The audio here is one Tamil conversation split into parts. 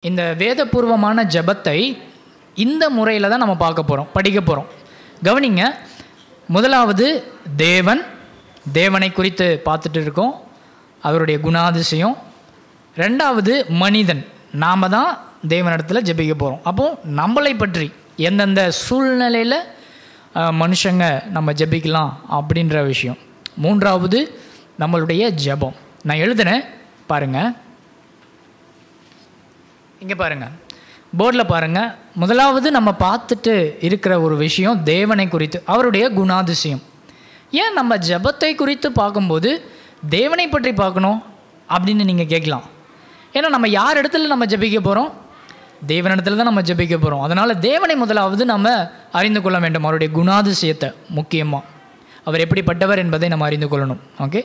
இந்த வேதபூர்வமான ஜெபத்தை இந்த முறையில் தான் நம்ம பார்க்க போகிறோம் படிக்க போகிறோம் கவனிங்க முதலாவது தேவன் தேவனை குறித்து பார்த்துட்டு இருக்கோம் அவருடைய குணாதிசயம் ரெண்டாவது மனிதன் நாம் தான் தேவனிடத்தில் ஜெபிக்க போகிறோம் அப்போது நம்மளை பற்றி எந்தெந்த சூழ்நிலையில் அஹ், மனுஷங்க நம்ம ஜெபிக்கலாம் அப்படின்ற விஷயம் மூன்றாவது நம்மளுடைய ஜெபம் நான் எழுதுனேன் பாருங்கள் இங்கே பாருங்கள் போர்டில் பாருங்கள் முதலாவது நம்ம பார்த்துட்டு இருக்கிற ஒரு விஷயம் தேவனை குறித்து அவருடைய குணாதிசயம் ஏன் நம்ம ஜெபத்தை குறித்து பார்க்கும்போது தேவனை பற்றி பார்க்கணும் அப்படின்னு நீங்கள் கேட்கலாம் ஏன்னா நம்ம யார் இடத்துல நம்ம ஜெபிக்க போகிறோம் தேவனிடத்துல தான் நம்ம ஜெபிக்க போகிறோம் அதனால் தேவனை முதலாவது நம்ம அறிந்து கொள்ள வேண்டும் அவருடைய குணாதிசயத்தை முக்கியமாக அவர் எப்படிப்பட்டவர் என்பதை நம்ம அறிந்து கொள்ளணும் ஓகே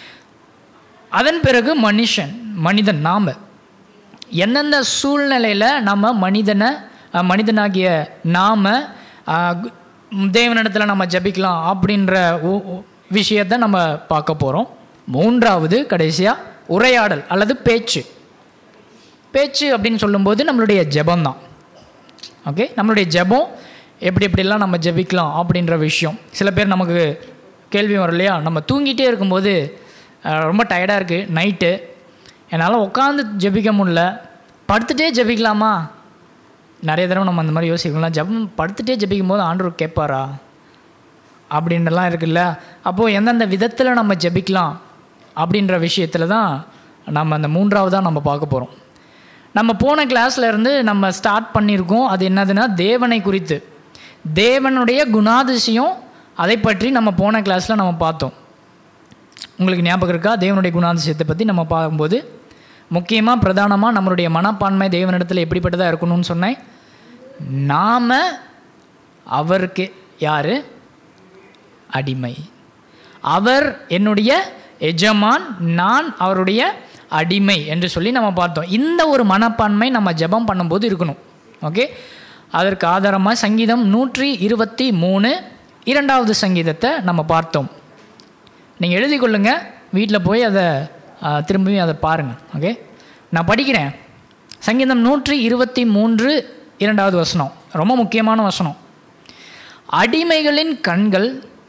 அதன் பிறகு மனுஷன் மனிதன் நாம் எந்தெந்த சூழ்நிலையில் நம்ம மனிதனை அஹ், மனிதனாகிய நாம் தேவனிடத்தில் நம்ம ஜெபிக்கலாம் அப்படின்ற ஒ- ஒ- விஷயத்தை நம்ம பார்க்க போகிறோம் மூன்றாவது கடைசியாக உரையாடல் அல்லது பேச்சு பேச்சு அப்படின்னு சொல்லும்போது நம்மளுடைய ஜெபம் ஓகே நம்மளுடைய ஜெபம் எப்படி எப்படிலாம் நம்ம ஜெபிக்கலாம் அப்படின்ற விஷயம் சில பேர் நமக்கு கேள்வி வரும் இல்லையா நம்ம தூங்கிட்டே இருக்கும்போது அஹ், ரொம்ப டயர்டாக இருக்குது நைட்டு என்னால் உட்காந்து ஜெபிக்க முடியல படுத்துட்டே ஜெபிக்கலாமா நிறைய தடவை நம்ம அந்த மாதிரி யோசிக்கலாம் ஜெபம் படுத்துட்டே ஜெபிக்கும் போது ஆண்டவர் கேட்பாரா அப்படின்றலாம் இருக்குல்ல அப்போது எந்தெந்த விதத்தில் நம்ம ஜெபிக்கலாம் அப்படின்ற விஷயத்தில் தான் நம்ம அந்த மூன்றாவதாக நம்ம பார்க்க போகிறோம் நம்ம போன கிளாஸ்ல இருந்து நம்ம ஸ்டார்ட் பண்ணியிருக்கோம் அது என்னதுன்னா தேவனை குறித்து தேவனுடைய குணாதிசயம் அதை பற்றி நம்ம போன கிளாஸில் நம்ம பார்த்தோம் உங்களுக்கு ஞாபகம் இருக்கா தேவனுடைய குணாதிசயத்தை பற்றி நம்ம பார்க்கும்போது முக்கியமாக பிரதானமாக நம்மளுடைய மனப்பான்மை தேவனிடத்தில் எப்படிப்பட்டதாக இருக்கணும்னு சொன்னேன் நாம் அவருக்கு யார் அடிமை அவர் என்னுடைய எஜமான் நான் அவருடைய அடிமை என்று சொல்லி நம்ம பார்த்தோம் இந்த ஒரு மனப்பான்மை நம்ம ஜெபம் பண்ணும்போது இருக்கணும் ஓகே அதற்கு ஆதாரமாக சங்கீதம் நூற்றி இருபத்தி மூணு இரண்டாவது சங்கீதத்தை நம்ம பார்த்தோம் நீங்கள் எழுதி கொள்ளுங்க வீட்டில் போய் அதை ஆ, திரும்பி அதை பாருங்கள் ஓகே நான் படிக்கிறேன் சங்கீதம் நூற்றி இருபத்தி மூன்று இரண்டாவது வசனம் ரொம்ப முக்கியமான வசனம் அடிமைகளின் கண்கள்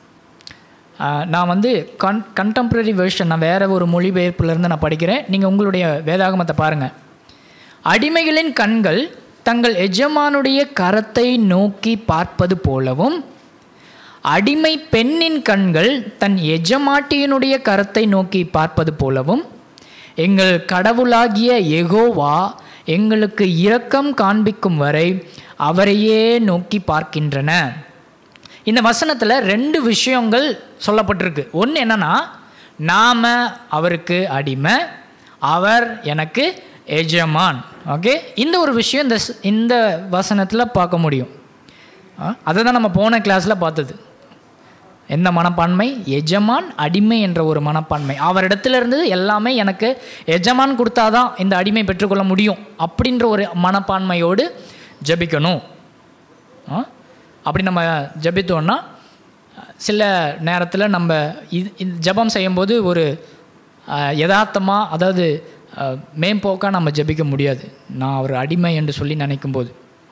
ஆ, நான் வந்து கன் கண்டெம்ப்ரரி வெர்ஷன் நான் வேறு ஒரு மொழிபெயர்ப்புலேருந்து நான் படிக்கிறேன் நீங்கள் உங்களுடைய வேதாகமத்தை பாருங்கள் அடிமைகளின் கண்கள் தங்கள் எஜமானுடைய கரத்தை நோக்கி பார்ப்பது போலவும் அடிமை பெண்ணின் கண்கள் தன் எஜமாட்டியினுடைய கரத்தை நோக்கி பார்ப்பது போலவும் எங்கள் கடவுளாகிய எகோவா எங்களுக்கு இரக்கம் காண்பிக்கும் வரை அவரையே நோக்கி பார்க்கின்றன இந்த வசனத்தில் ரெண்டு விஷயங்கள் சொல்லப்பட்டிருக்கு ஒன்று என்னன்னா நாம் அவருக்கு அடிமை அவர் எனக்கு எஜமான் ஓகே இந்த ஒரு விஷயம் இந்த ஸ்- இந்த வசனத்தில் பார்க்க முடியும் ஆ, அதை தான் நம்ம போன கிளாஸில் பார்த்தது எந்த மனப்பான்மை எஜமான் அடிமை என்ற ஒரு மனப்பான்மை அவரிடத்துல இருந்து எல்லாமே எனக்கு எஜமான் கொடுத்தாதான் இந்த அடிமை பெற்றுக்கொள்ள முடியும் அப்படின்ற ஒரு மனப்பான்மையோடு ஜெபிக்கணும் ஆ? அப்படி நம்ம ஜெபித்தோன்னா சில நேரத்தில் நம்ம இது இந்த ஜெபம் செய்யும்போது ஒரு யதார்த்தமாக அதாவது அஹ், மேம்போக்காக நம்ம ஜெபிக்க முடியாது நான் அவர் அடிமை என்று சொல்லி நினைக்கும்போது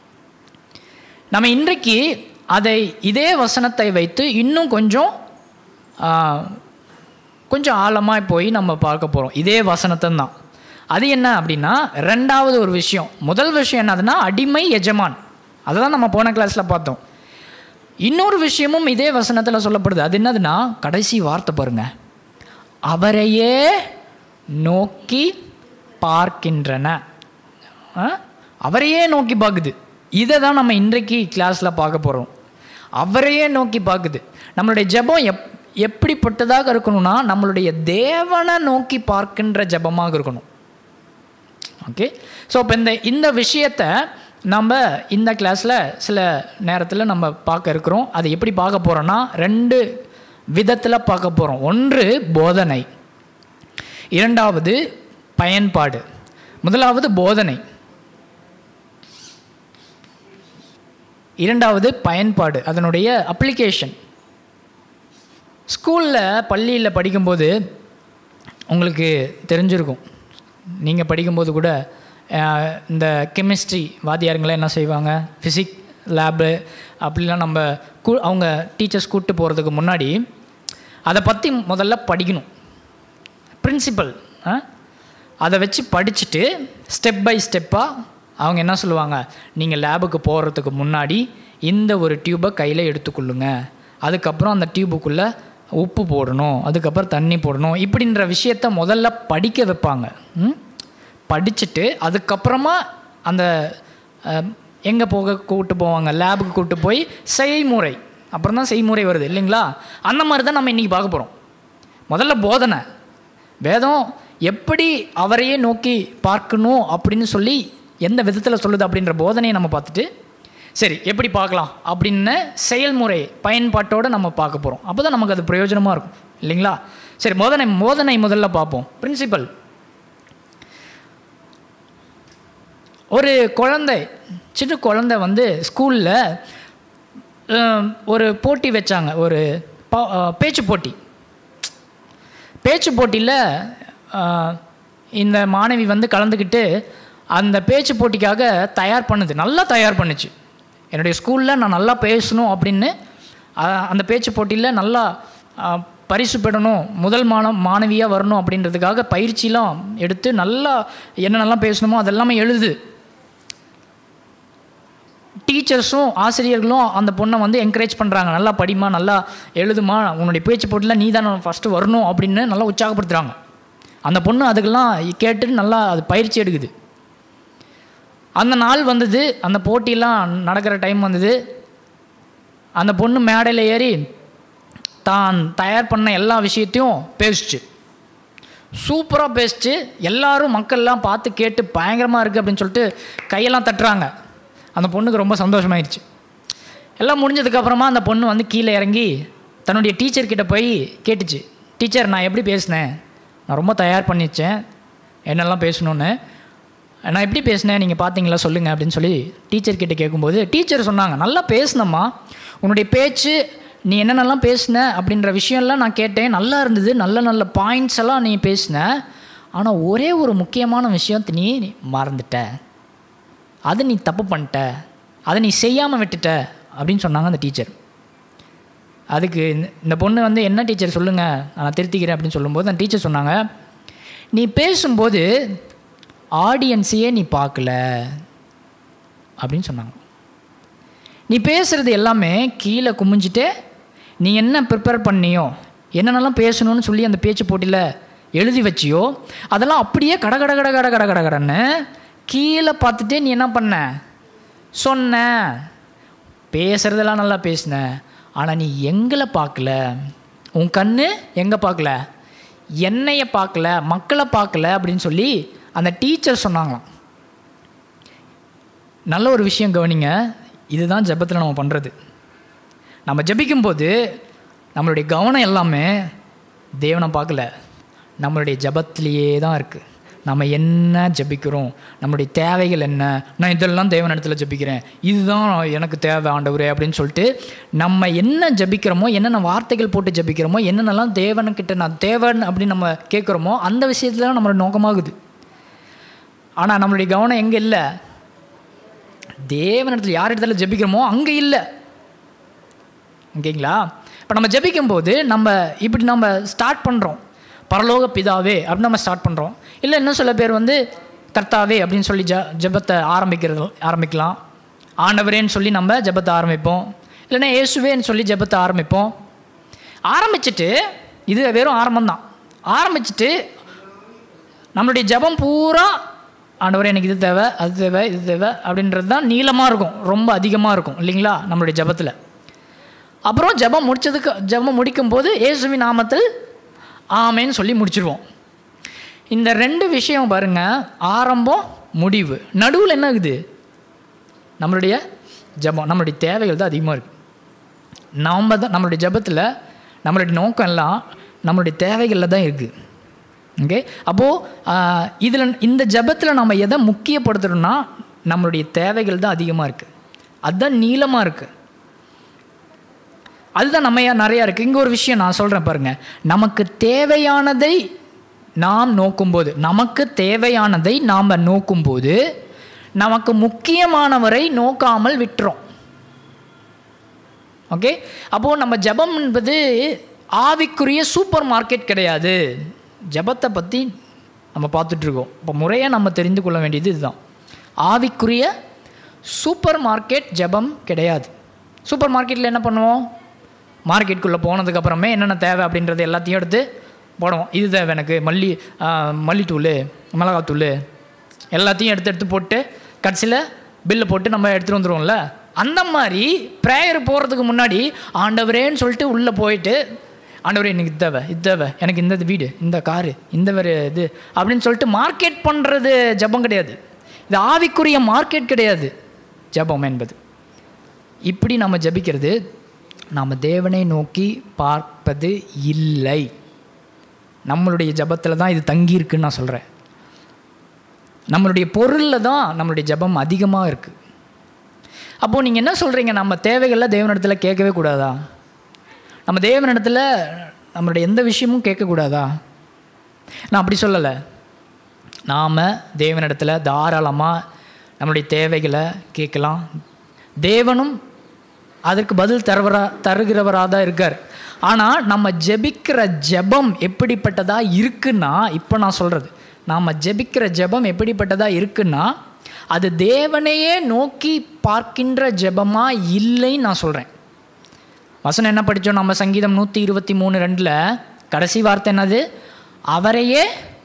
நம்ம இன்றைக்கு அதை இதே வசனத்தை வைத்து இன்னும் கொஞ்சம் ஆ, கொஞ்சம் ஆழமாக போய் நம்ம பார்க்க போகிறோம் இதே வசனத்தை தான் அது என்ன அப்படின்னா ரெண்டாவது ஒரு விஷயம் முதல் விஷயம் என்னதுன்னா அடிமை எஜமான் அதை தான் நம்ம போன கிளாஸில் பார்த்தோம் இன்னொரு விஷயமும் இதே வசனத்தில் சொல்லப்படுது அது என்னதுன்னா கடைசி வார்த்தை பாருங்க அவரையே நோக்கி பார்க்கின்றன ஆ? அவரையே நோக்கி பார்க்குது இதை தான் நம்ம இன்றைக்கு கிளாஸில் பார்க்க போகிறோம் அவரையே நோக்கி பார்க்குது நம்மளுடைய ஜெபம் எப் எப்படிப்பட்டதாக இருக்கணும்னா நம்மளுடைய தேவனை நோக்கி பார்க்கின்ற ஜெபமாக இருக்கணும் ஓகே ஸோ இப்போ இந்த இந்த விஷயத்தை நம்ம இந்த கிளாஸில் சில நேரத்தில் நம்ம பார்க்க இருக்கிறோம் அது எப்படி பார்க்க போகிறோன்னா ரெண்டு விதத்தில் பார்க்க போகிறோம் ஒன்று போதனை இரண்டாவது பயன்பாடு முதலாவது போதனை இரண்டாவது பயன்பாடு அதனுடைய அப்ளிகேஷன் ஸ்கூலில் பள்ளியில் படிக்கும்போது உங்களுக்கு தெரிஞ்சிருக்கும் நீங்கள் படிக்கும்போது கூட அஹ், இந்த கெமிஸ்ட்ரி வாத்தியாருங்களாம் என்ன செய்வாங்க ஃபிசிக் லேபு அப்படிலாம் நம்ம கூ அவங்க டீச்சர்ஸ் கூப்பிட்டு போகிறதுக்கு முன்னாடி அதை பற்றி முதல்ல படிக்கணும் பிரின்சிபல் அதை வச்சு படிச்சுட்டு ஸ்டெப் பை ஸ்டெப்பாக அவங்க என்ன சொல்லுவாங்க நீங்கள் லேபுக்கு போகிறதுக்கு முன்னாடி இந்த ஒரு டியூப்பை கையில் எடுத்துக்கொள்ளுங்க அதுக்கப்புறம் அந்த டியூபுக்குள்ளே உப்பு போடணும் அதுக்கப்புறம் தண்ணி போடணும் இப்படின்ற விஷயத்த முதல்ல படிக்க வைப்பாங்க ம்? படிச்சுட்டு அதுக்கப்புறமா அந்த எங்கே போக கூப்பிட்டு போவாங்க லேபுக்கு கூப்பிட்டு போய் செய்முறை அப்புறம் தான் செய்முறை வருது இல்லைங்களா அந்த மாதிரி தான் நம்ம இன்றைக்கி பார்க்க போகிறோம் முதல்ல போதனை வேதம் எப்படி அவரையே நோக்கி பார்க்கணும் அப்படின்னு சொல்லி எந்த விதத்தில் சொல்லுது அப்படின்ற போதனையை நம்ம பார்த்துட்டு சரி எப்படி பார்க்கலாம் அப்படின்னு செயல்முறை பயன்பாட்டோடு நம்ம பார்க்க போகிறோம் அப்போ தான் நமக்கு அது பிரயோஜனமாக இருக்கும் இல்லைங்களா சரி போதனை போதனை முதல்ல பார்ப்போம் பிரின்சிபல் ஒரு குழந்தை சின்ன குழந்தை வந்து ஸ்கூலில் ஒரு போட்டி வச்சாங்க ஒரு பா- அஹ், பேச்சு போட்டி பேச்சு போட்டியில் இந்த மாணவி வந்து கலந்துக்கிட்டு அந்த பேச்சு போட்டிக்காக தயார் பண்ணுது நல்லா தயார் பண்ணுச்சு என்னுடைய ஸ்கூலில் நான் நல்லா பேசணும் அப்படின்னு அஹ், அந்த பேச்சு போட்டியில் நல்லா அஹ், பரிசு பெறணும் முதல் மாணவ மாணவியாக வரணும் அப்படின்றதுக்காக பயிற்சிலாம் எடுத்து நல்லா என்னென்னலாம் பேசணுமோ அதெல்லாமே எழுது டீச்சர்ஸும் ஆசிரியர்களும் அந்த பொண்ணை வந்து என்கரேஜ் பண்ணுறாங்க நல்லா படிமா நல்லா எழுதுமா உன்னுடைய பேச்சு போட்டியில் நீ தான் ஃபஸ்ட்டு வரணும் அப்படின்னு நல்லா உற்சாகப்படுத்துகிறாங்க அந்த பொண்ணு அதுக்கெல்லாம் கேட்டு நல்லா அது பயிற்சி எடுக்குது அந்த நாள் வந்தது அந்த போட்டியெல்லாம் நடக்கிற டைம் வந்தது அந்த பொண்ணு மேடையில் ஏறி தான் தயார் பண்ண எல்லா விஷயத்தையும் பேசிச்சு சூப்பராக பேசிச்சு எல்லாரும் மக்கள்லாம் பார்த்து கேட்டு பயங்கரமாக இருக்குது அப்படின்னு சொல்லிட்டு கையெல்லாம் தட்டுறாங்க அந்த பொண்ணுக்கு ரொம்ப சந்தோஷமாயிடுச்சு எல்லாம் முடிஞ்சதுக்கப்புறமா அந்த பொண்ணு வந்து கீழே இறங்கி தன்னுடைய டீச்சர்கிட்ட போய் கேட்டுச்சு டீச்சர் நான் எப்படி பேசினேன் நான் ரொம்ப தயார் பண்ணி வச்சேன் என்னெல்லாம் பேசணுன்னு நான் எப்படி பேசினேன் நீங்கள் பார்த்தீங்களா சொல்லுங்கள் அப்படின்னு சொல்லி டீச்சர்கிட்ட கேட்கும்போது டீச்சர் சொன்னாங்க நல்லா பேசினம்மா உன்னுடைய பேச்சு நீ என்னென்னலாம் பேசின அப்படின்ற விஷயம்லாம் நான் கேட்டேன் நல்லா இருந்தது நல்ல நல்ல பாயிண்ட்ஸ் எல்லாம் நீ பேசின ஆனால் ஒரே ஒரு முக்கியமான விஷயத்தை நீ மறந்துட்ட அதை நீ தப்பு பண்ணிட்ட அதை நீ செய்யாமல் விட்டுட்ட அப்படின்னு சொன்னாங்க அந்த டீச்சர் அதுக்கு இந்த- இந்த பொண்ணு வந்து என்ன டீச்சர் சொல்லுங்கள் நான் திருத்திக்கிறேன் அப்படின்னு சொல்லும்போது அந்த டீச்சர் சொன்னாங்க நீ பேசும்போது ஆடியன்ஸையே நீ பார்க்கல அப்படின்னு சொன்னாங்க நீ பேசுகிறது எல்லாமே கீழே குமிஞ்சிட்டு நீ என்ன ப்ரிப்பேர் பண்ணியோ என்னென்னலாம் பேசணும்னு சொல்லி அந்த பேச்சு போட்டியில் எழுதி வச்சியோ அதெல்லாம் அப்படியே கட கட கட கட கட கட கடன்னு கீழே பார்த்துட்டே நீ என்ன பண்ண சொன்ன பேசுகிறதெல்லாம் நல்லா பேசின ஆனால் நீ எங்களை பார்க்கல உன் கண்ணு எங்கே பார்க்கல என்னைய பார்க்கல மக்களை பார்க்கல அப்படின்னு சொல்லி அந்த டீச்சர் சொன்னாங்களாம் நல்ல ஒரு விஷயம் கவனிங்க இதுதான் ஜெபத்தில் நம்ம பண்ணுறது நம்ம ஜெபிக்கும்போது நம்மளுடைய கவனம் எல்லாமே தேவனை பார்க்கல நம்மளுடைய ஜெபத்திலேயே தான் இருக்குது நம்ம என்ன ஜெபிக்கிறோம் நம்மளுடைய தேவைகள் என்ன நான் இதெல்லாம் தேவன் இடத்துல ஜெபிக்கிறேன் இதுதான் எனக்கு தேவை ஆண்டவரே அப்படின்னு சொல்லிட்டு நம்ம என்ன ஜெபிக்கிறோமோ என்னென்ன வார்த்தைகள் போட்டு ஜெபிக்கிறோமோ என்னென்னலாம் தேவனுக்கிட்ட நான் தேவன் அப்படின்னு நம்ம கேட்குறோமோ அந்த விஷயத்துல தான் நம்மளோட நோக்கமாகுது ஆனால் நம்மளுடைய கவனம் எங்கே இல்லை தேவனிடத்தில் யார் இடத்துல ஜெபிக்கிறோமோ அங்கே இல்லை ஓகேங்களா இப்போ நம்ம ஜெபிக்கும்போது நம்ம இப்படி நம்ம ஸ்டார்ட் பண்ணுறோம் பரலோக பிதாவே அப்படின்னு நம்ம ஸ்டார்ட் பண்ணுறோம் இல்லை இன்னும் சில பேர் வந்து கர்த்தாவே அப்படின்னு சொல்லி ஜ ஜெபத்தை ஆரம்பிக்கிறது ஆரம்பிக்கலாம் ஆண்டவரேன்னு சொல்லி நம்ம ஜெபத்தை ஆரம்பிப்போம் இல்லைன்னா இயேசுவேன்னு சொல்லி ஜெபத்தை ஆரம்பிப்போம் ஆரம்பிச்சிட்டு இது வெறும் ஆரம்பம்தான் ஆரம்பிச்சிட்டு நம்மளுடைய ஜெபம் பூரா ஆண்டவரே எனக்கு இது தேவை அது தேவை இது தேவை அப்படின்றது தான் நீளமாக இருக்கும் ரொம்ப அதிகமாக இருக்கும் இல்லைங்களா நம்மளுடைய ஜெபத்தில் அப்புறம் ஜெபம் முடிச்சதுக்கு ஜெபம் முடிக்கும்போது இயேசுவி நாமத்தில் ஆமேன்னு சொல்லி முடிச்சிருவோம் இந்த ரெண்டு விஷயம் பாருங்க ஆரம்பம் முடிவு நடுவில் என்ன இருக்குது நம்மளுடைய ஜெபம் நம்மளுடைய தேவைகள் தான் அதிகமாக இருக்குது நாம் தான் நம்மளுடைய ஜெபத்தில் நம்மளுடைய நோக்கம் எல்லாம் நம்மளுடைய தேவைகளில் தான் இருக்குது ஓகே அப்போது இதில் இந்த ஜெபத்தில் நம்ம எதை முக்கியப்படுத்துகிறோம்னா நம்மளுடைய தேவைகள் தான் அதிகமாக இருக்குது அதுதான் நீளமாக இருக்குது அதுதான் நம்ம நிறையா இருக்குது இங்கே ஒரு விஷயம் நான் சொல்கிறேன் பாருங்கள் நமக்கு தேவையானதை நாம் நோக்கும்போது நமக்கு தேவையானதை நாம் நோக்கும்போது நமக்கு முக்கியமானவரை நோக்காமல் விட்டுறோம் ஓகே அப்போது நம்ம ஜெபம் என்பது ஆவிக்குரிய சூப்பர் மார்க்கெட் கிடையாது ஜெபத்தை பற்றி நம்ம பார்த்துட்ருக்கோம் இப்போ முறையாக நம்ம தெரிந்து கொள்ள வேண்டியது இதுதான் ஆவிக்குரிய சூப்பர் மார்க்கெட் ஜெபம் கிடையாது சூப்பர் மார்க்கெட்டில் என்ன பண்ணுவோம் மார்க்கெட்டுக்குள்ளே போனதுக்கப்புறமே என்னென்ன தேவை அப்படின்றது எல்லாத்தையும் எடுத்து போடுவோம் இது தேவை எனக்கு மல்லி ஆ, மல்லித்தூள் மிளகாத்தூள் எல்லாத்தையும் எடுத்து எடுத்து போட்டு கடைசியில் பில்லை போட்டு நம்ம எடுத்துகிட்டு வந்துடுவோம்ல அந்த மாதிரி ப்ரேயர் போகிறதுக்கு முன்னாடி ஆண்டவரேன்னு சொல்லிட்டு உள்ளே போயிட்டு ஆண்டவரே எனக்கு இது தேவை இது தேவை எனக்கு இந்த வீடு இந்த காரு இந்த வேறு இது அப்படின்னு சொல்லிட்டு மார்க்கெட் பண்ணுறது ஜெபம் கிடையாது இது ஆவிக்குரிய மார்க்கெட் கிடையாது ஜெபம் என்பது இப்படி நம்ம ஜெபிக்கிறது நாம் தேவனை நோக்கி பார்ப்பது இல்லை நம்மளுடைய ஜெபத்தில் தான் இது தங்கியிருக்குன்னு நான் சொல்கிறேன் நம்மளுடைய பொருளில் தான் நம்மளுடைய ஜெபம் அதிகமாக இருக்குது அப்போது நீங்கள் என்ன சொல்கிறீங்க நம்ம தேவைகளில் தேவனிடத்தில் கேட்கவே கூடாதா நம்ம தேவனிடத்தில் நம்மளுடைய எந்த விஷயமும் கேட்கக்கூடாதா நான் அப்படி சொல்லலை நாம் தேவனிடத்தில் தாராளமாக நம்மளுடைய தேவைகளை கேட்கலாம் தேவனும் அதற்கு பதில் தருவரா தருகிறவராக தான் இருக்கார் ஆனால் நம்ம ஜெபிக்கிற ஜெபம் எப்படிப்பட்டதாக இருக்குன்னா இப்போ நான் சொல்கிறது நாம் ஜெபிக்கிற ஜெபம் எப்படிப்பட்டதாக இருக்குன்னா அது தேவனையே நோக்கி பார்க்கின்ற ஜெபமா இல்லைன்னு நான் சொல்கிறேன் வசனம் என்ன படித்தோம் நம்ம சங்கீதம் நூற்றி இருபத்தி மூணு ரெண்டில் கடைசி வார்த்தை என்னது அவரையே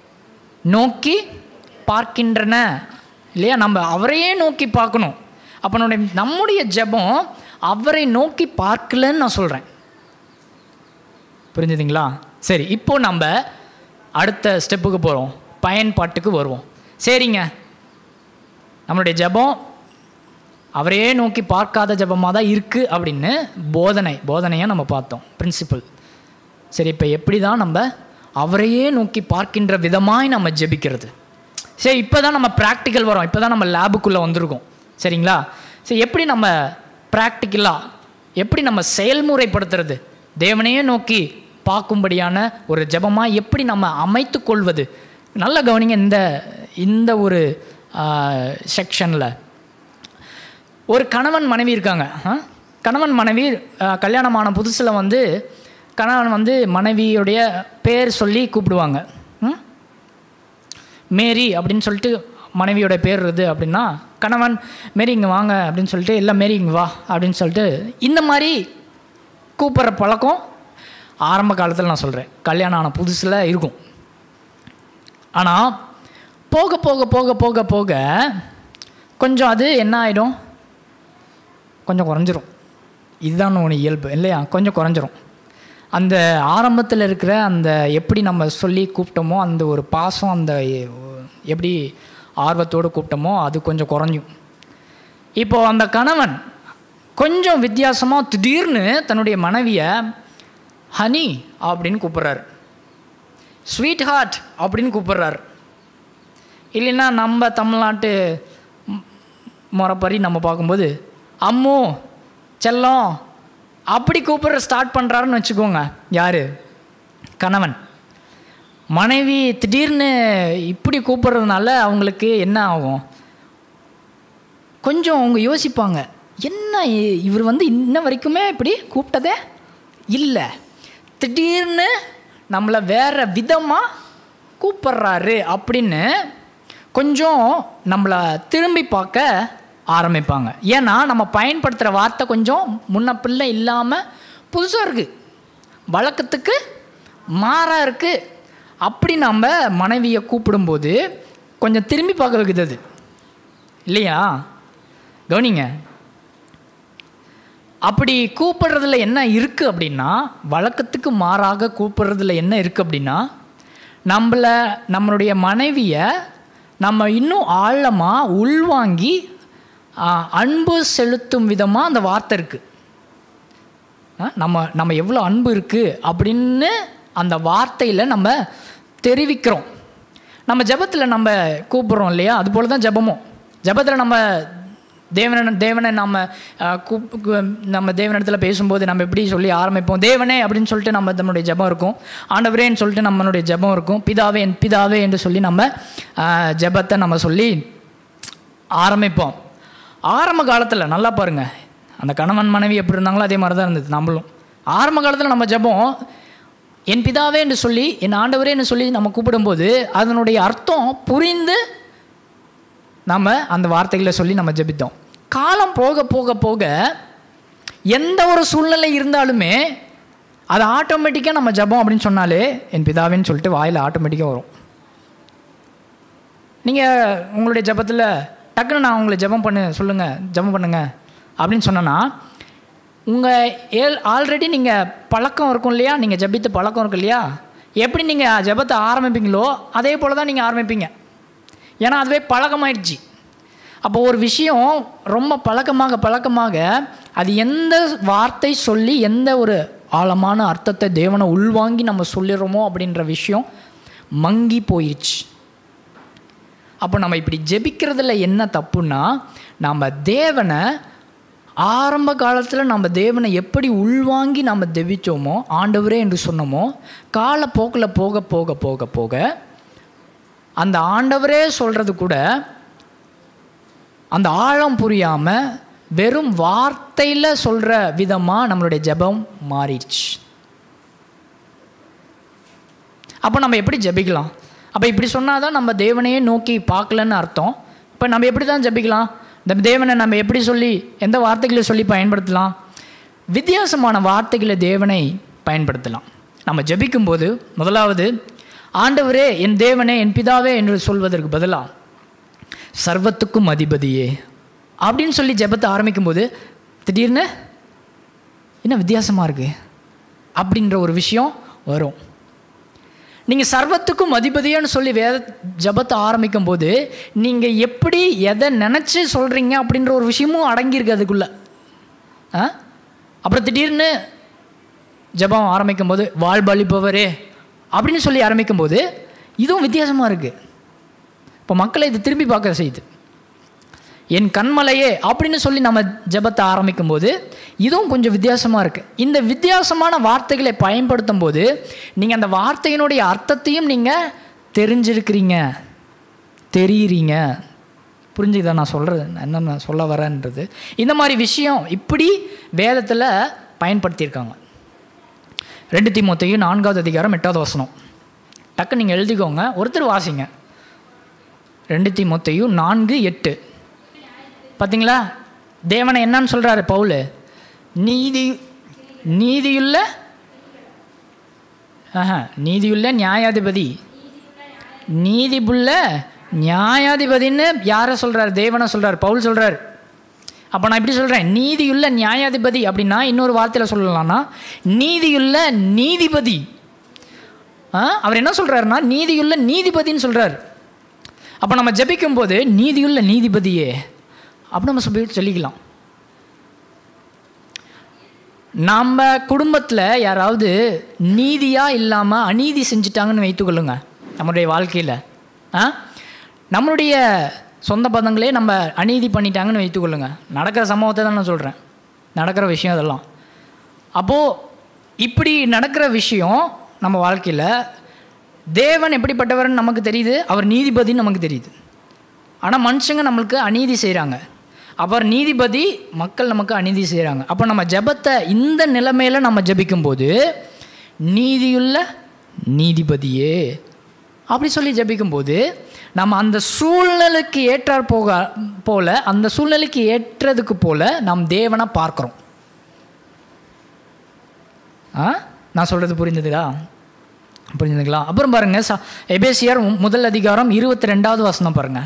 நோக்கி பார்க்கின்றன இல்லையா நம்ம அவரையே நோக்கி பார்க்கணும் அப்போ நம்முடைய நம்முடைய ஜெபம் அவரை நோக்கி பார்க்கலன்னு நான் சொல்கிறேன் புரிஞ்சுதுங்களா சரி இப்போ நம்ம அடுத்த ஸ்டெப்புக்கு போகிறோம் பயன்பாட்டுக்கு வருவோம் சரிங்க நம்மளுடைய ஜெபம் அவரையே நோக்கி பார்க்காத ஜெபமாக தான் இருக்குது அப்படின்னு போதனை போதனையை நம்ம பார்த்தோம் பிரின்சிபல் சரி இப்போ எப்படி தான் நம்ம அவரையே நோக்கி பார்க்கின்ற விதமாய் நம்ம ஜெபிக்கிறது சரி இப்போ தான் நம்ம ப்ராக்டிக்கல் வரோம் இப்போ தான் நம்ம லேபுக்குள்ளே வந்திருக்கோம் சரிங்களா சரி எப்படி நம்ம ப்ராக்டிக்கலாக எப்படி நம்ம செயல்முறைப்படுத்துறது தேவனையே நோக்கி பார்க்கும்படியான ஒரு ஜெபமாக எப்படி நம்ம அமைத்து கொள்வது நல்ல கவனிங்க இந்த இந்த ஒரு செக்ஷனில் ஒரு கணவன் மனைவி இருக்காங்க ஆ? கணவன் மனைவி ஆ, கல்யாணமான புதுசில் வந்து கணவன் வந்து மனைவியுடைய பேர் சொல்லி கூப்பிடுவாங்க ம்? மேரி அப்படின்னு சொல்லிட்டு மனைவியோட பேர் இது அப்படின்னா கணவன் மேரி இங்கே வாங்க அப்படின்னு சொல்லிட்டு இல்லை மேரி இங்கே வா அப்படின்னு சொல்லிட்டு இந்த மாதிரி கூப்பிட்ற பழக்கம் ஆரம்ப காலத்தில் நான் சொல்கிறேன் கல்யாணம் ஆன புதுசில் இருக்கும் ஆனால் போக போக போக போக போக கொஞ்சம் அது என்ன ஆகிடும் கொஞ்சம் குறைஞ்சிரும் இதுதான் ஒன்று இயல்பு இல்லையா கொஞ்சம் குறைஞ்சிரும் அந்த ஆரம்பத்தில் இருக்கிற அந்த எப்படி நம்ம சொல்லி கூப்பிட்டோமோ அந்த ஒரு பாசம் அந்த எப்படி ஆர்வத்தோடு கூப்பிட்டோமோ அது கொஞ்சம் குறைஞ்சும் இப்போது அந்த கணவன் கொஞ்சம் வித்தியாசமாக திடீர்னு தன்னுடைய மனைவியை ஹனி அப்படின்னு கூப்பிட்றாரு ஸ்வீட் ஹார்ட் அப்படின்னு கூப்பிட்றாரு இல்லைன்னா நம்ம தமிழ்நாட்டு ம், முறைப்படி நம்ம பார்க்கும்போது அம்மு செல்லம் அப்படி கூப்பிட்ற ஸ்டார்ட் பண்ணுறாருன்னு வச்சுக்கோங்க யார் கணவன் மனைவி திடீர்னு இப்படி கூப்பிட்றதுனால அவங்களுக்கு என்ன ஆகும் கொஞ்சம் அவங்க யோசிப்பாங்க என்ன இ- இவர் வந்து இன்ன வரைக்குமே இப்படி கூப்பிட்டதே இல்லை திடீர்னு நம்மளை வேற விதமாக கூப்பிட்றாரு அப்படின்னு கொஞ்சம் நம்மளை திரும்பி பார்க்க ஆரம்பிப்பாங்க ஏன்னா நம்ம பயன்படுத்துகிற வார்த்தை கொஞ்சம் முன்ன பிள்ளை இல்லாமல் புதுசாக இருக்குது வழக்கத்துக்கு மாறாக இருக்குது அப்படி நம்ம மனைவியை கூப்பிடும்போது கொஞ்சம் திரும்பி பார்க்க வைக்குது அது இல்லையா கவனிங்க அப்படி கூப்பிடுறதுல என்ன இருக்குது அப்படின்னா வழக்கத்துக்கு மாறாக கூப்பிடுறதுல என்ன இருக்குது அப்படின்னா நம்மளை நம்மளுடைய மனைவியை நம்ம இன்னும் ஆழமாக உள்வாங்கி ஆ, அன்பு செலுத்தும் விதமாக அந்த வார்த்தை இருக்குது நம்ம நம்ம எவ்வளோ அன்பு இருக்குது அப்படின்னு அந்த வார்த்தையில் நம்ம தெரிவிக்கிறோம் நம்ம ஜெபத்தில் நம்ம கூப்பிட்றோம் இல்லையா அது போல தான் ஜெபமும் ஜெபத்தில் நம்ம தேவன தேவனை நம்ம அஹ், கூப் கு- நம்ம தேவனிடத்தில் பேசும்போது நம்ம எப்படி சொல்லி ஆரம்பிப்போம் தேவனே அப்படின்னு சொல்லிட்டு நம்ம நம்மளுடைய ஜெபம் இருக்கும் ஆண்டவரேன்னு சொல்லிட்டு நம்மளுடைய ஜெபம் இருக்கும் பிதாவே என் பிதாவே என்று சொல்லி நம்ம அஹ், ஜெபத்தை நம்ம சொல்லி ஆரம்பிப்போம் ஆரம்ப காலத்தில் நல்லா பாருங்க அந்த கணவன் மனைவி எப்படி இருந்தாங்களோ அதே மாதிரி தான் இருந்தது நம்மளும் ஆரம்ப காலத்தில் நம்ம ஜெபம் என் பிதாவே என்று சொல்லி என் ஆண்டவரே என்று சொல்லி நம்ம கூப்பிடும்போது அதனுடைய அர்த்தம் புரிந்து நம்ம அந்த வார்த்தைகளை சொல்லி நம்ம ஜெபித்தோம் காலம் போக போக போக எந்த ஒரு சூழ்நிலை இருந்தாலுமே அது ஆட்டோமேட்டிக்காக நம்ம ஜெபம் அப்படின்னு சொன்னாலே என் பிதாவேன்னு சொல்லிட்டு வாயில் ஆட்டோமேட்டிக்காக வரும் நீங்கள் உங்களுடைய ஜெபத்தில் டக்குன்னு நான் உங்களை ஜெபம் பண்ணு சொல்லுங்கள் ஜெபம் பண்ணுங்க அப்படின்னு சொன்னேன்னா உங்கள் ஏல் ஆல்ரெடி நீங்கள் பழக்கம் இருக்கும் இல்லையா நீங்கள் ஜெபித்து பழக்கம் இருக்கும் இல்லையா எப்படி நீங்கள் ஜெபத்தை ஆரம்பிப்பீங்களோ அதே போல் தான் நீங்கள் ஆரம்பிப்பீங்க ஏன்னா அதுவே பழக்கமாயிடுச்சு அப்போ ஒரு விஷயம் ரொம்ப பழக்கமாக பழக்கமாக அது எந்த வார்த்தை சொல்லி எந்த ஒரு ஆழமான அர்த்தத்தை தேவனை உள்வாங்கி நம்ம சொல்லிடுறோமோ அப்படின்ற விஷயம் மங்கி போயிடுச்சு அப்போ நம்ம இப்படி ஜெபிக்கிறதுல என்ன தப்புன்னா நம்ம தேவனை ஆரம்ப காலத்தில் நம்ம தேவனை எப்படி உள்வாங்கி நம்ம ஜெபிச்சோமோ ஆண்டவரே என்று சொன்னோமோ காலப்போக்கில் போக போக போக போக அந்த ஆண்டவரே சொல்கிறது கூட அந்த ஆழம் புரியாமல் வெறும் வார்த்தையில் சொல்கிற விதமாக நம்மளுடைய ஜெபம் மாறிடுச்சு அப்போ நம்ம எப்படி ஜெபிக்கலாம் அப்போ இப்படி சொன்னால் தான் நம்ம தேவனையே நோக்கி பார்க்கலன்னு அர்த்தம் இப்போ நம்ம எப்படி தான் ஜெபிக்கலாம் இந்த தேவனை நம்ம எப்படி சொல்லி எந்த வார்த்தைகளை சொல்லி பயன்படுத்தலாம் வித்தியாசமான வார்த்தைகளை தேவனை பயன்படுத்தலாம் நம்ம ஜெபிக்கும்போது முதலாவது ஆண்டவரே என் தேவனே என் பிதாவே என்று சொல்வதற்கு பதிலாக சர்வத்துக்கும் அதிபதியே அப்படின்னு சொல்லி ஜெபத்தை ஆரம்பிக்கும்போது திடீர்னு என்ன வித்தியாசமாக இருக்குது அப்படின்ற ஒரு விஷயம் வரும் நீங்கள் சர்வத்துக்கும் அதிபதியான்னு சொல்லி வேத ஜபத்தை ஆரம்பிக்கும் போது நீங்கள் எப்படி எதை நினச்சி சொல்கிறீங்க அப்படின்ற ஒரு விஷயமும் அடங்கியிருக்கு அதுக்குள்ளே ஆ அப்புறம் திடீர்னு ஜபம் ஆரம்பிக்கும் போது வாழ்பளிப்பவரே அப்படின்னு சொல்லி ஆரம்பிக்கும் போது இதுவும் வித்தியாசமாக இருக்குது இப்போ மக்களை இது திரும்பி பார்க்க செய்யுது என் கண்மலையே அப்படின்னு சொல்லி நம்ம ஜெபத்தை ஆரம்பிக்கும் போது இதுவும் கொஞ்சம் வித்தியாசமாக இருக்குது இந்த வித்தியாசமான வார்த்தைகளை பயன்படுத்தும் போது நீங்கள் அந்த வார்த்தையினுடைய அர்த்தத்தையும் நீங்கள் தெரிஞ்சிருக்கிறீங்க தெரியுறீங்க புரிஞ்சுதா நான் சொல்கிறது என்ன நான் சொல்ல வரேன்றது இந்த மாதிரி விஷயம் இப்படி வேதத்தில் பயன்படுத்தியிருக்காங்க ரெண்டு தீமோத்தையும் நான்காவது அதிகாரம் எட்டாவது வசனம் டக்கு நீங்கள் எழுதிக்கோங்க ஒருத்தர் வாசிங்க ரெண்டு தீமோத்தையும் நான்கு எட்டு பார்த்தீங்களா தேவனை என்னன்னு சொல்கிறாரு பவுல் நீதி நீதியுள்ள ஆஹா நீதியுள்ள நியாயாதிபதி நீதிபுள்ள நியாயாதிபதின்னு யாரை சொல்கிறார் தேவனை சொல்கிறார் பவுல் சொல்கிறார் அப்போ நான் இப்படி சொல்கிறேன் நீதியுள்ள நியாயாதிபதி அப்படின்னா இன்னொரு வார்த்தையில் சொல்லலாம்னா நீதியுள்ள நீதிபதி ஆ அவர் என்ன சொல்கிறாருன்னா நீதியுள்ள நீதிபதின்னு சொல்கிறார் அப்போ நம்ம ஜெபிக்கும் போது நீதியுள்ள நீதிபதியே அப்படி நம்ம சொல்லி சொல்லிக்கலாம் நம்ம குடும்பத்தில் யாராவது நீதியாக இல்லாமல் அநீதி செஞ்சிட்டாங்கன்னு வைத்துக்கொள்ளுங்க நம்மளுடைய வாழ்க்கையில் ஆ நம்மளுடைய சொந்த பந்தங்களே நம்ம அநீதி பண்ணிட்டாங்கன்னு வைத்துக்கொள்ளுங்க நடக்கிற சம்பவத்தை தான் நான் சொல்கிறேன் நடக்கிற விஷயம் அதெல்லாம் அப்போது இப்படி நடக்கிற விஷயம் நம்ம வாழ்க்கையில் தேவன் எப்படிப்பட்டவர்னு நமக்கு தெரியுது அவர் நீதிபதின்னு நமக்கு தெரியுது ஆனால் மனுஷங்க நம்மளுக்கு அநீதி செய்கிறாங்க அவர் நீதிபதி மக்கள் நமக்கு அநீதி செய்கிறாங்க அப்போ நம்ம ஜெபத்தை இந்த நிலைமையில் நம்ம ஜெபிக்கும்போது நீதியுள்ள நீதிபதியே அப்படி சொல்லி ஜெபிக்கும்போது நம்ம அந்த சூழ்நிலைக்கு ஏற்றார் போக போல அந்த சூழ்நிலைக்கு ஏற்றதுக்கு போல நாம் தேவனை பார்க்குறோம் ஆ நான் சொல்கிறது புரிந்ததுடா புரிஞ்சுதுங்களா அப்புறம் பாருங்க ச எபேசியார் மு- முதல் அதிகாரம் இருபத்தி ரெண்டாவது வசனம் பாருங்க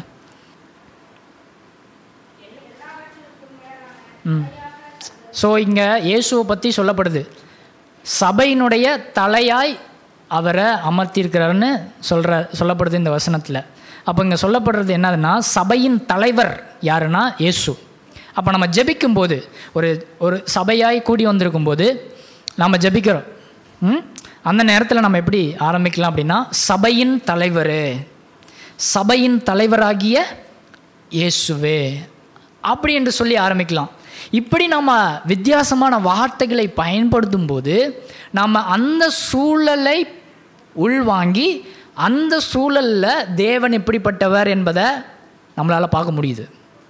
ம் ஸோ இங்கே இயேசுவை பற்றி சொல்லப்படுது சபையினுடைய தலையாய் அவரை அமர்த்தியிருக்கிறாருன்னு சொல்கிற சொல்லப்படுது இந்த வசனத்தில் அப்போ இங்கே சொல்லப்படுறது என்னதுன்னா சபையின் தலைவர் யாருன்னா இயேசு அப்போ நம்ம ஜெபிக்கும் போது ஒரு ஒரு சபையாய் கூடி வந்திருக்கும் போது நம்ம ஜெபிக்கிறோம் ம்? அந்த நேரத்தில் நம்ம எப்படி ஆரம்பிக்கலாம் அப்படின்னா சபையின் தலைவர் சபையின் தலைவராகிய இயேசுவே அப்படி என்று சொல்லி ஆரம்பிக்கலாம் இப்படி நம்ம வித்தியாசமான வார்த்தைகளை பயன்படுத்தும் போது நம்ம அந்த சூழலை உள்வாங்கி அந்த சூழலில் தேவன் எப்படிப்பட்டவர் என்பதை நம்மளால் பார்க்க முடியுது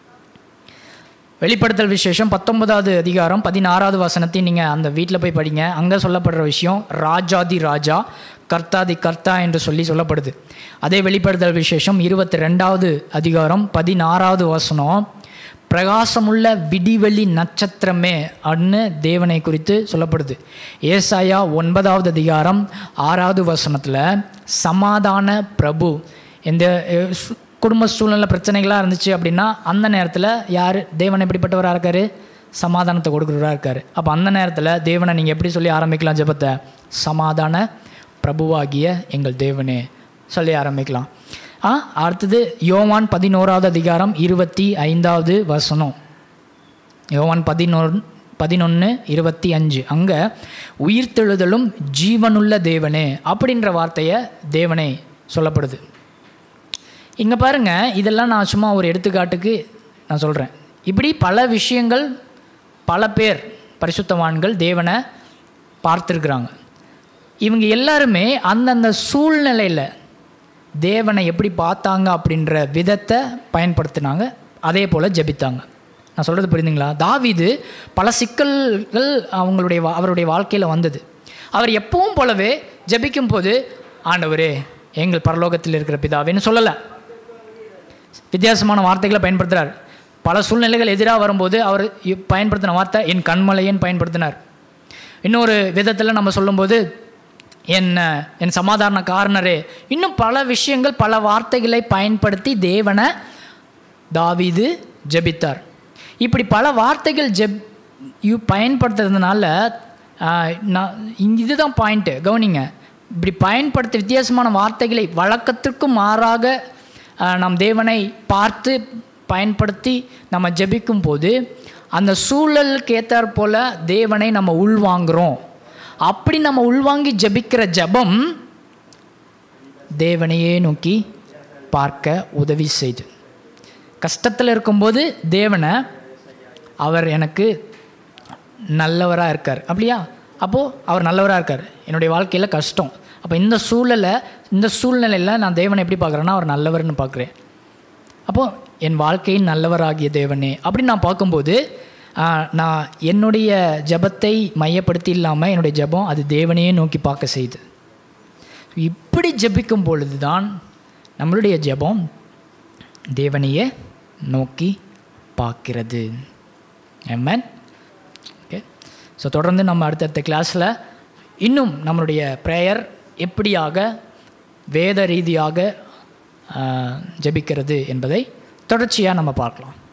வெளிப்படுத்தல் விசேஷம் பத்தொன்பதாவது அதிகாரம் பதினாறாவது வசனத்தை நீங்கள் அந்த வீட்டில் போய் படிங்க அங்கே சொல்லப்படுற விஷயம் ராஜாதி ராஜா கர்த்தாதி கர்த்தா என்று சொல்லி சொல்லப்படுது அதே வெளிப்படுத்தல் விசேஷம் இருபத்தி ரெண்டாவது அதிகாரம் பதினாறாவது வசனம் பிரகாசமுள்ள விடிவெளி நட்சத்திரமே அன்னு தேவனை குறித்து சொல்லப்படுது ஏசாயா ஒன்பதாவது அதிகாரம் ஆறாவது வசனத்தில் சமாதான பிரபு இந்த அஹ், சு- குடும்ப சூழ்நிலை பிரச்சனைகளாக இருந்துச்சு அப்படின்னா அந்த நேரத்தில் யார் தேவன் எப்படிப்பட்டவராக இருக்கார் சமாதானத்தை கொடுக்குறவராக இருக்கார் அப்போ அந்த நேரத்தில் தேவனை நீங்கள் எப்படி சொல்லி ஆரம்பிக்கலாம் ஜெபத்தை சமாதான பிரபுவாகிய எங்கள் தேவனே சொல்லி ஆரம்பிக்கலாம் ஆ அடுத்தது யோவான் பதினோராவது அதிகாரம் இருபத்தி ஐந்தாவது வசனம் யோவான் பதினொன் பதினொன்று இருபத்தி அஞ்சு அங்கே உயிர்த்தெழுதலும் ஜீவனுள்ள தேவனே அப்படின்ற வார்த்தையை தேவனே சொல்லப்படுது இங்கே பாருங்க இதெல்லாம் நான் சும்மா ஒரு எடுத்துக்காட்டுக்கு நான் சொல்கிறேன் இப்படி பல விஷயங்கள் பல பேர் பரிசுத்தவான்கள் தேவனை பார்த்துருக்குறாங்க இவங்க எல்லாருமே அந்தந்த சூழ்நிலையில் தேவனை எப்படி பார்த்தாங்க அப்படின்ற விதத்தை பயன்படுத்தினாங்க அதே போல் ஜெபித்தாங்க நான் சொல்கிறது புரியுதுங்களா தாவீது பல சிக்கல்கள் அவங்களுடைய வா- அவருடைய வாழ்க்கையில் வந்தது அவர் எப்பவும் போலவே ஜெபிக்கும் போது ஆண்டவரே எங்கள் பரலோகத்தில் இருக்கிற பிதாவேன்னு சொல்லலை வித்தியாசமான வார்த்தைகளை பயன்படுத்துகிறார் பல சூழ்நிலைகள் எதிராக வரும்போது அவர் இ- பயன்படுத்தின வார்த்தை என் கண்மலையன் பயன்படுத்தினார் இன்னொரு விதத்தில் நம்ம சொல்லும்போது என் என் சமாதான காரணரே இன்னும் பல விஷயங்கள் பல வார்த்தைகளை பயன்படுத்தி தேவனை தாவீது ஜெபித்தார் இப்படி பல வார்த்தைகள் ஜெப் யூ பயன்படுத்துறதுனால ஆஹ், நான் இங்க இதுதான் பாயிண்ட்டு கவனிங்க இப்படி பயன்படுத்த வித்தியாசமான வார்த்தைகளை வழக்கத்திற்கும் மாறாக ஆஹ், நம் தேவனை பார்த்து பயன்படுத்தி நம்ம ஜெபிக்கும் போது அந்த சூழலுக்கு ஏற்றாற் போல தேவனை நம்ம உள்வாங்குறோம் அப்படி நம்ம உள்வாங்கி ஜெபிக்கிற ஜெபம் தேவனையே நோக்கி பார்க்க உதவி செய்து கஷ்டத்தில் இருக்கும்போது தேவனை அவர் எனக்கு நல்லவராக இருக்கார் அப்படியா அப்போது அவர் நல்லவராக இருக்கார் என்னுடைய வாழ்க்கையில் கஷ்டம் அப்போ இந்த சூழலை இந்த சூழ்நிலையில் நான் தேவனை எப்படி பார்க்குறேன்னா அவர் நல்லவர்னு பார்க்குறேன் அப்போது என் வாழ்க்கையின் நல்லவராகிய தேவனே அப்படின்னு நான் பார்க்கும்போது ஆ, நான் என்னுடைய ஜெபத்தை மையப்படுத்தி இல்லாமல் என்னுடைய ஜெபம் அது தேவனையே நோக்கி பார்க்க செய்யுது இப்படி ஜெபிக்கும் பொழுது தான் நம்மளுடைய ஜெபம் தேவனையே நோக்கி பார்க்கிறது ஆமென் ஓகே ஸோ தொடர்ந்து நம்ம அடுத்தடுத்த கிளாஸில் இன்னும் நம்மளுடைய ப்ரேயர் எப்படியாக வேத ரீதியாக ஆ, ஜெபிக்கிறது என்பதை தொடர்ச்சியாக நம்ம பார்க்கலாம்